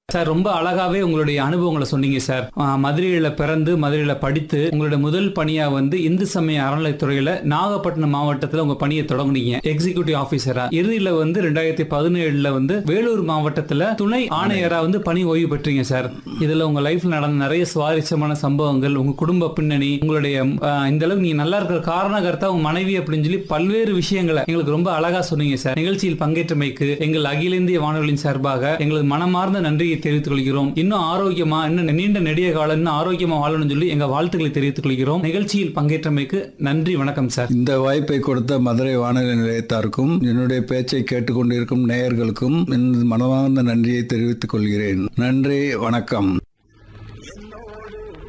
sir ரொம்ப அழகாவே உங்களுடைய அனுபவங்களை சொன்னீங்க சார் ஆஹ் மதுரையில பிறந்து மதுரையில படித்து உங்களுடைய முதல் பணியா வந்து இந்து சமய அறநிலைத்துறையில நாகப்பட்டினம் மாவட்டத்துல உங்க பணியை தொடங்குனீங்க எக்ஸிகியூட்டிவ் ஆபீசரா இறுதியில வந்து ரெண்டாயிரத்தி பதினேழுல வந்து வேலூர் மாவட்டத்துல துணை ஆணையரா வந்து பணி ஓய்வு பெற்றீங்க சார் இதுல உங்க லைஃப்ல நடந்த நிறைய சுவாரஸ்யமான சம்பவங்கள் உங்க குடும்ப பின்னணி உங்களுடைய ஆஹ், இந்த அளவுக்கு நீங்க நல்லா இருக்கிற காரணகர்த்தா உங்க மனைவி அப்படின்னு சொல்லி பல்வேறு விஷயங்களை எங்களுக்கு ரொம்ப அழகா சொன்னீங்க சார் நிகழ்ச்சியில் பங்கேற்றமைக்கு எங்கள் அகில இந்திய வானொலியின் சார்பாக எங்களது மனமார்ந்த நன்றியை தெரிவித்துக் கொள்கிறோம் இன்னும் ஆரோக்கியமா இன்னும் நீண்ட நெடிய காலம் இன்னும் ஆரோக்கியமா வாழணும்னு சொல்லி எங்க வாழ்த்துக்களை தெரிவித்துக் கொள்கிறோம் நிகழ்ச்சியில் பங்கேற்றமைக்கு நன்றி வணக்கம் சார் இந்த வாய்ப்பை கொடுத்த மதுரை வானொலி நிலையத்தாருக்கும் என்னுடைய பேச்சை கேட்டுக்கொண்டிருக்கும் நேயர்களுக்கும் எனது மனமார்ந்த நன்றியை தெரிவித்துக் கொள்கிறேன் நன்றி வணக்கம்